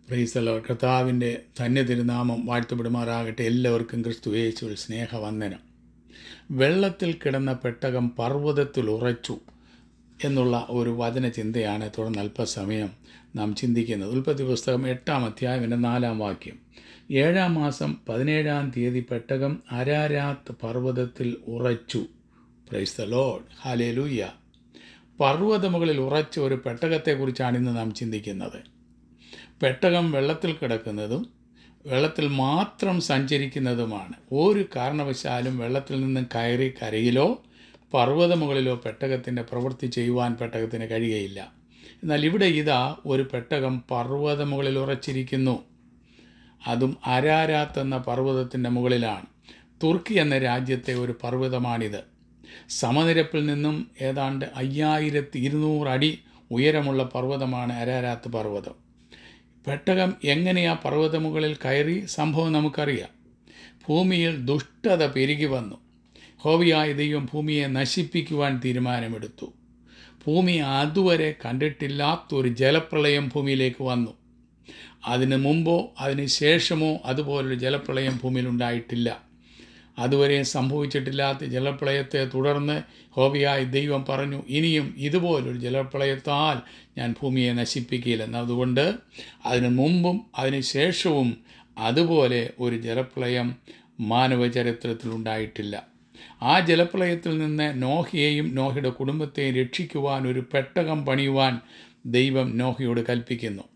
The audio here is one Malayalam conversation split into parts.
പ്രൈസലോ കർത്താവിൻ്റെ ധന്യ തിരുനാമം വാഴ്ത്തപ്പെടുമാറാകട്ടെ എല്ലാവർക്കും ക്രിസ്തു യേശുവിൽ സ്നേഹവന്ദനം വെള്ളത്തിൽ കിടന്ന പെട്ടകം പർവ്വതത്തിൽ ഉറച്ചു എന്നുള്ള ഒരു വചന ചിന്തയാണ് തുടർന്ന് അല്പസമയം നാം ചിന്തിക്കുന്നത് ഉൽപ്പത്തി പുസ്തകം എട്ടാം അധ്യായത്തിൻ്റെ നാലാം വാക്യം ഏഴാം മാസം പതിനേഴാം തീയതി പെട്ടകം അരാരാത്ത് പർവ്വതത്തിൽ ഉറച്ചു പ്രൈസ് ദ ലോഡ് ഹാലേലൂയ്യ പർവ്വതമുകളിൽ ഉറച്ച ഒരു പെട്ടകത്തെക്കുറിച്ചാണ് ഇന്ന് നാം ചിന്തിക്കുന്നത് പെട്ടകം വെള്ളത്തിൽ കിടക്കുന്നതും വെള്ളത്തിൽ മാത്രം സഞ്ചരിക്കുന്നതുമാണ് ഒരു കാരണവശാലും വെള്ളത്തിൽ നിന്നും കയറി കരയിലോ പർവ്വതമുകളിലോ പെട്ടകത്തിൻ്റെ പ്രവൃത്തി ചെയ്യുവാൻ പെട്ടകത്തിന് കഴിയുകയില്ല എന്നാൽ ഇവിടെ ഇതാ ഒരു പെട്ടകം പർവ്വതമുകളിൽ ഉറച്ചിരിക്കുന്നു അതും അരാരാത്ത് എന്ന പർവ്വതത്തിൻ്റെ മുകളിലാണ് തുർക്കി എന്ന രാജ്യത്തെ ഒരു പർവ്വതമാണിത് സമനിരപ്പിൽ നിന്നും ഏതാണ്ട് അയ്യായിരത്തി ഇരുന്നൂറ് അടി ഉയരമുള്ള പർവ്വതമാണ് അരാരാത്ത് പർവ്വതം പെട്ടകം എങ്ങനെയാ പർവ്വതമുകളിൽ കയറി സംഭവം നമുക്കറിയാം ഭൂമിയിൽ ദുഷ്ടത പെരുകി വന്നു ഹോവിയായ ദൈവം ഭൂമിയെ നശിപ്പിക്കുവാൻ തീരുമാനമെടുത്തു ഭൂമി അതുവരെ കണ്ടിട്ടില്ലാത്തൊരു ജലപ്രളയം ഭൂമിയിലേക്ക് വന്നു അതിന് മുമ്പോ അതിന് ശേഷമോ അതുപോലൊരു ജലപ്രളയം ഭൂമിയിൽ ഉണ്ടായിട്ടില്ല അതുവരെ സംഭവിച്ചിട്ടില്ലാത്ത ജലപ്രളയത്തെ തുടർന്ന് ഹോബിയായ ദൈവം പറഞ്ഞു ഇനിയും ഇതുപോലൊരു ജലപ്രളയത്താൽ ഞാൻ ഭൂമിയെ നശിപ്പിക്കില്ലെന്ന് അതുകൊണ്ട് അതിനു മുമ്പും അതിന് ശേഷവും അതുപോലെ ഒരു ജലപ്രളയം മാനവ ചരിത്രത്തിൽ ഉണ്ടായിട്ടില്ല ആ ജലപ്രളയത്തിൽ നിന്ന് നോഹയെയും നോഹയുടെ കുടുംബത്തെയും രക്ഷിക്കുവാൻ ഒരു പെട്ടകം പണിയുവാൻ ദൈവം നോഹയോട് കൽപ്പിക്കുന്നു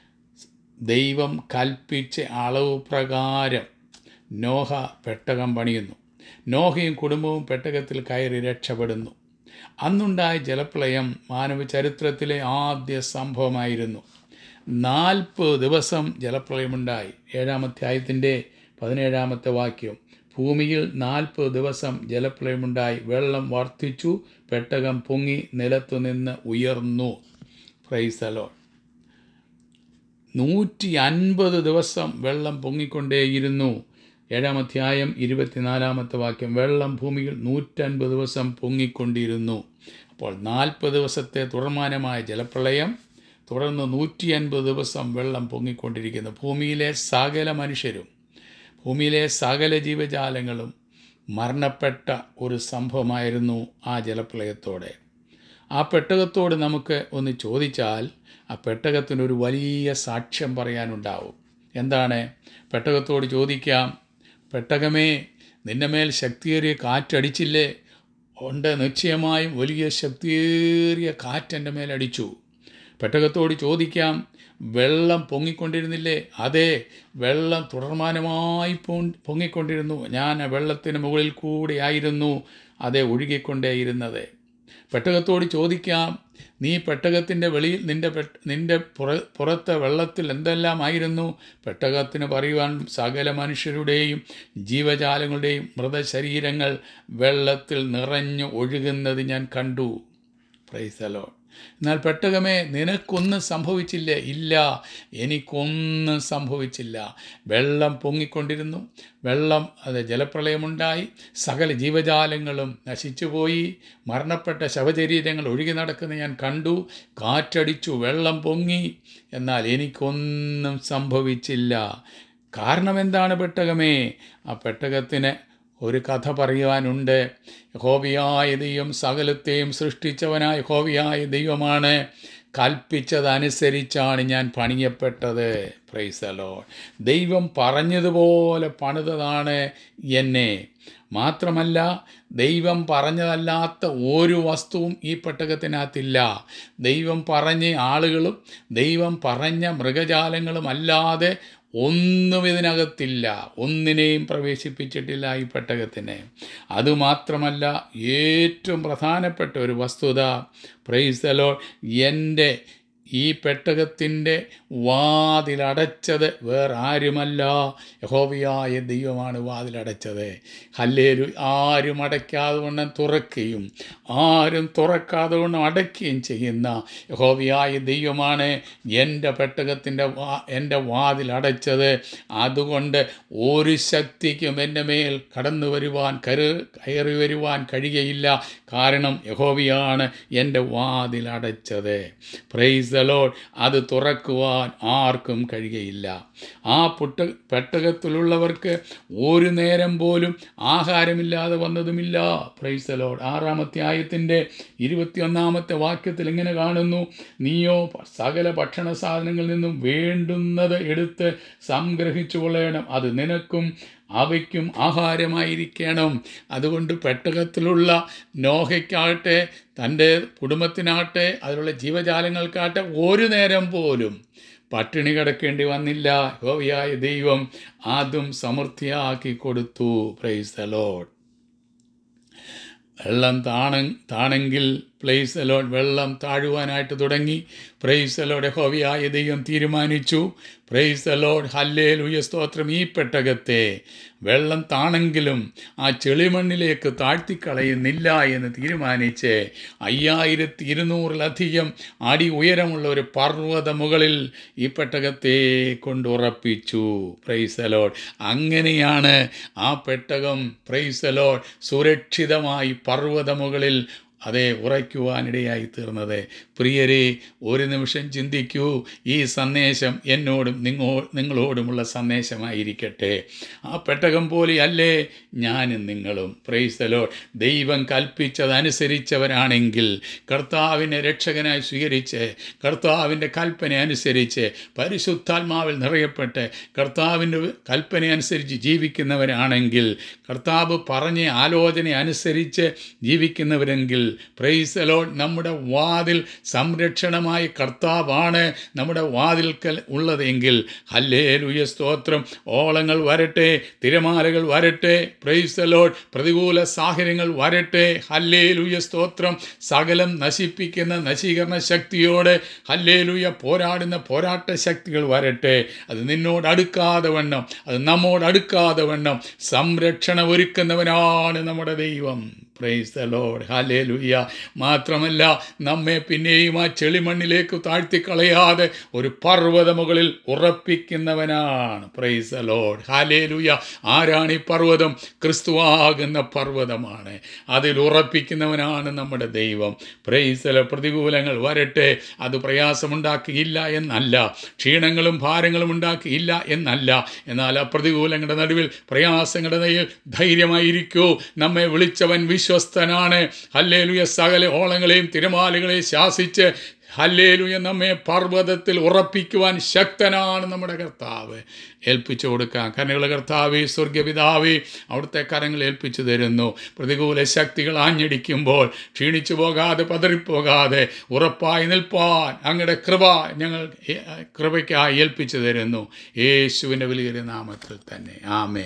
ദൈവം കൽപ്പിച്ച അളവ് പ്രകാരം നോഹ പെട്ടകം പണിയുന്നു നോഹയും കുടുംബവും പെട്ടകത്തിൽ കയറി രക്ഷപ്പെടുന്നു അന്നുണ്ടായ ജലപ്രളയം മാനവ ചരിത്രത്തിലെ ആദ്യ സംഭവമായിരുന്നു നാൽപ്പത് ദിവസം ജലപ്രളയമുണ്ടായി ഏഴാമധ്യായത്തിൻ്റെ പതിനേഴാമത്തെ വാക്യം ഭൂമിയിൽ നാൽപ്പത് ദിവസം ജലപ്രളയമുണ്ടായി വെള്ളം വർദ്ധിച്ചു പെട്ടകം പൊങ്ങി നിലത്തുനിന്ന് ഉയർന്നു പ്രൈസലോ നൂറ്റി അൻപത് ദിവസം വെള്ളം പൊങ്ങിക്കൊണ്ടേയിരുന്നു ഏഴാം അധ്യായം ഇരുപത്തിനാലാമത്തെ വാക്യം വെള്ളം ഭൂമിയിൽ നൂറ്റൻപത് ദിവസം പൊങ്ങിക്കൊണ്ടിരുന്നു അപ്പോൾ നാൽപ്പത് ദിവസത്തെ തുടർമാനമായ ജലപ്രളയം തുടർന്ന് നൂറ്റി അൻപത് ദിവസം വെള്ളം പൊങ്ങിക്കൊണ്ടിരിക്കുന്നു ഭൂമിയിലെ സകല മനുഷ്യരും ഭൂമിയിലെ സകല ജീവജാലങ്ങളും മരണപ്പെട്ട ഒരു സംഭവമായിരുന്നു ആ ജലപ്രളയത്തോടെ ആ പെട്ടകത്തോട് നമുക്ക് ഒന്ന് ചോദിച്ചാൽ ആ പെട്ടകത്തിനൊരു വലിയ സാക്ഷ്യം പറയാനുണ്ടാവും എന്താണ് പെട്ടകത്തോട് ചോദിക്കാം പെട്ടകമേ നിന്റെ മേൽ ശക്തിയേറിയ കാറ്റടിച്ചില്ലേ ഉണ്ട് നിശ്ചയമായും വലിയ ശക്തിയേറിയ കാറ്റെൻ്റെ മേലടിച്ചു പെട്ടകത്തോട് ചോദിക്കാം വെള്ളം പൊങ്ങിക്കൊണ്ടിരുന്നില്ലേ അതെ വെള്ളം തുടർമാനമായി പൊങ്ങിക്കൊണ്ടിരുന്നു ഞാൻ വെള്ളത്തിന് മുകളിൽ കൂടി ആയിരുന്നു അതെ ഒഴുകിക്കൊണ്ടേയിരുന്നത് പെട്ടകത്തോട് ചോദിക്കാം നീ പെട്ടകത്തിൻ്റെ വെളിയിൽ നിൻ്റെ നിൻ്റെ പുറ പുറത്തെ വെള്ളത്തിൽ എന്തെല്ലാമായിരുന്നു പെട്ടകത്തിന് പറയുവാൻ സകല മനുഷ്യരുടെയും ജീവജാലങ്ങളുടെയും മൃതശരീരങ്ങൾ വെള്ളത്തിൽ നിറഞ്ഞു ഒഴുകുന്നത് ഞാൻ കണ്ടു പ്രൈസലോ എന്നാൽ പെട്ടകമേ നിനക്കൊന്നും സംഭവിച്ചില്ല ഇല്ല എനിക്കൊന്നും സംഭവിച്ചില്ല വെള്ളം പൊങ്ങിക്കൊണ്ടിരുന്നു വെള്ളം അത് ജലപ്രളയമുണ്ടായി സകല ജീവജാലങ്ങളും നശിച്ചുപോയി മരണപ്പെട്ട ശവശരീരങ്ങൾ ഒഴുകി നടക്കുന്ന ഞാൻ കണ്ടു കാറ്റടിച്ചു വെള്ളം പൊങ്ങി എന്നാൽ എനിക്കൊന്നും സംഭവിച്ചില്ല കാരണം എന്താണ് പെട്ടകമേ ആ പെട്ടകത്തിന് ഒരു കഥ പറയുവാനുണ്ട് ഹോബിയായ ദൈവം സകലത്തെയും സൃഷ്ടിച്ചവനായ ഹോബിയായ ദൈവമാണ് കൽപ്പിച്ചതനുസരിച്ചാണ് ഞാൻ പണിയപ്പെട്ടത് പ്രൈസലോ ദൈവം പറഞ്ഞതുപോലെ പണിതതാണ് എന്നെ മാത്രമല്ല ദൈവം പറഞ്ഞതല്ലാത്ത ഒരു വസ്തുവും ഈ പെട്ടകത്തിനകത്തില്ല ദൈവം പറഞ്ഞ ആളുകളും ദൈവം പറഞ്ഞ മൃഗജാലങ്ങളും അല്ലാതെ ഒന്നും ഇതിനകത്തില്ല ഒന്നിനെയും പ്രവേശിപ്പിച്ചിട്ടില്ല ഈ പെട്ടകത്തിനെ അതുമാത്രമല്ല ഏറ്റവും പ്രധാനപ്പെട്ട ഒരു വസ്തുത പ്രൈസലോ എൻ്റെ ഈ പെട്ടകത്തിൻ്റെ വാതിലടച്ചത് വേറെ ആരുമല്ല യഹോവയായ ദൈവമാണ് വാതിലടച്ചത് ഹല്ലേലു ആരും അടയ്ക്കാതെ വണ്ണം തുറക്കുകയും ആരും തുറക്കാതെ വണ്ണം അടയ്ക്കുകയും ചെയ്യുന്ന യഹോവയായ ദൈവമാണ് എൻ്റെ പെട്ടകത്തിൻ്റെ വാ എൻ്റെ വാതിലടച്ചത് അതുകൊണ്ട് ഒരു ശക്തിക്കും എൻ്റെ മേൽ കടന്നു വരുവാൻ കരു കയറി വരുവാൻ കഴിയുകയില്ല കാരണം യഹോവയാണ് എൻ്റെ വാതിലടച്ചത് പ്രൈസ് ദ ലോഡ് അത് തുറക്കുവാൻ ആർക്കും കഴിയുകയില്ല ആ പുട്ട പെട്ടകത്തിലുള്ളവർക്ക് ഒരു നേരം പോലും ആഹാരമില്ലാതെ വന്നതുമില്ല പ്രൈസ് ലോഡ് ആറാമത്തെ ആയത്തിൻ്റെ ഇരുപത്തിയൊന്നാമത്തെ വാക്യത്തിൽ ഇങ്ങനെ കാണുന്നു നീയോ സകല ഭക്ഷണ സാധനങ്ങളിൽ നിന്നും വേണ്ടുന്നത് എടുത്ത് സംഗ്രഹിച്ചു കൊള്ളണം അത് നിനക്കും അവയ്ക്കും ആഹാരമായിരിക്കണം അതുകൊണ്ട് പെട്ടകത്തിലുള്ള നോഹയ്ക്കാകട്ടെ തൻ്റെ കുടുംബത്തിനാകട്ടെ അതിലുള്ള ജീവജാലങ്ങൾക്കാകട്ടെ ഒരു നേരം പോലും പട്ടിണി കിടക്കേണ്ടി വന്നില്ല ഹോവിയായ ദൈവം അതും സമൃദ്ധിയാക്കി കൊടുത്തു പ്രൈസ് ദ ലോഡ് വെള്ളം താണ താണെങ്കിൽ പ്ലേസ് അലോഡ് വെള്ളം താഴുവാനായിട്ട് തുടങ്ങി പ്രൈസ് അലോഡ് ഹോവിയായ ദൈവം തീരുമാനിച്ചു പ്രൈസ് അലോഡ് ഹല്ലേൽ ഉയസ്തോത്രം ഈ പെട്ടകത്തെ വെള്ളം താണെങ്കിലും ആ ചെളിമണ്ണിലേക്ക് താഴ്ത്തിക്കളയുന്നില്ല എന്ന് തീരുമാനിച്ച് അയ്യായിരത്തി ഇരുന്നൂറിലധികം അടി ഉയരമുള്ള ഒരു പർവ്വത മുകളിൽ ഈ പെട്ടകത്തെ കൊണ്ടുറപ്പിച്ചു പ്രൈസ് അലോഡ് അങ്ങനെയാണ് ആ പെട്ടകം പ്രൈസ് അലോഡ് സുരക്ഷിതമായി പർവ്വത മുകളിൽ അതെ ഉറയ്ക്കുവാനിടയായി തീർന്നത് പ്രിയരെ ഒരു നിമിഷം ചിന്തിക്കൂ ഈ സന്ദേശം എന്നോടും നിങ്ങോ നിങ്ങളോടുമുള്ള സന്ദേശമായിരിക്കട്ടെ ആ പെട്ടകം പോലെ അല്ലേ ഞാനും നിങ്ങളും പ്രൈസലോ ദൈവം കൽപ്പിച്ചതനുസരിച്ചവരാണെങ്കിൽ കർത്താവിനെ രക്ഷകനായി സ്വീകരിച്ച് കർത്താവിൻ്റെ കൽപ്പന അനുസരിച്ച് പരിശുദ്ധാത്മാവിൽ നിറയപ്പെട്ട് കർത്താവിൻ്റെ കൽപ്പന അനുസരിച്ച് ജീവിക്കുന്നവരാണെങ്കിൽ കർത്താവ് പറഞ്ഞ ആലോചന അനുസരിച്ച് ജീവിക്കുന്നവരെങ്കിൽ പ്രൈസ് അലോഡ് നമ്മുടെ വാതിൽ സംരക്ഷണമായ കർത്താവാണ് നമ്മുടെ വാതിൽക്കൽ ഉള്ളതെങ്കിൽ ഹല്ലേ ലുയ സ്തോത്രം ഓളങ്ങൾ വരട്ടെ തിരമാലകൾ വരട്ടെ പ്രൈസ് അലോഡ് പ്രതികൂല സാഹചര്യങ്ങൾ വരട്ടെ ഹല്ലേ ലുയ സ്തോത്രം സകലം നശിപ്പിക്കുന്ന നശീകരണ ശക്തിയോട് ഹല്ലേ ലുയ പോരാടുന്ന പോരാട്ട ശക്തികൾ വരട്ടെ അത് നിന്നോട് അടുക്കാതെ വണ്ണം അത് നമ്മോട് അടുക്കാതെ വണ്ണം സംരക്ഷണം ഒരുക്കുന്നവനാണ് നമ്മുടെ ദൈവം പ്രൈസ് ദ ലോഡ് ഹാലേ ലുയ്യ മാത്രമല്ല നമ്മെ പിന്നെയും ആ ചെളിമണ്ണിലേക്ക് താഴ്ത്തിക്കളയാതെ ഒരു പർവ്വത മുകളിൽ ഉറപ്പിക്കുന്നവനാണ് പ്രൈസ് ദ ലോഡ് ഹാലേ ലുയ്യ ആരാണ് ഈ പർവ്വതം ക്രിസ്തുവാകുന്ന പർവ്വതമാണ് അതിൽ ഉറപ്പിക്കുന്നവനാണ് നമ്മുടെ ദൈവം പ്രൈസല പ്രതികൂലങ്ങൾ വരട്ടെ അത് പ്രയാസമുണ്ടാക്കിയില്ല എന്നല്ല ക്ഷീണങ്ങളും ഭാരങ്ങളും ഉണ്ടാക്കിയില്ല എന്നല്ല എന്നാൽ ആ പ്രതികൂലങ്ങളുടെ നടുവിൽ പ്രയാസങ്ങളുടെ നടുവിൽ ധൈര്യമായിരിക്കൂ നമ്മെ വിളിച്ചവൻ വിശ്വസ്തനാണ് ഹല്ലേലുയ സകല ഓളങ്ങളെയും തിരമാലകളെയും ശാസിച്ച് ഹല്ലേലുയ നമ്മെ പർവ്വതത്തിൽ ഉറപ്പിക്കുവാൻ ശക്തനാണ് നമ്മുടെ കർത്താവ് ഏൽപ്പിച്ചു കൊടുക്കാം കരങ്ങൾ കർത്താവെ സ്വർഗപിതാവെ അവിടുത്തെ കരങ്ങൾ ഏൽപ്പിച്ചു തരുന്നു പ്രതികൂല ശക്തികൾ ആഞ്ഞടിക്കുമ്പോൾ ക്ഷീണിച്ചു പോകാതെ പതറിപ്പോകാതെ ഉറപ്പായി നിൽപ്പാൻ അങ്ങയുടെ കൃപ ഞങ്ങൾ കൃപയ്ക്കായി ഏൽപ്പിച്ചു തരുന്നു യേശുവിൻ്റെ വലിയൊരു നാമത്തിൽ തന്നെ ആമേ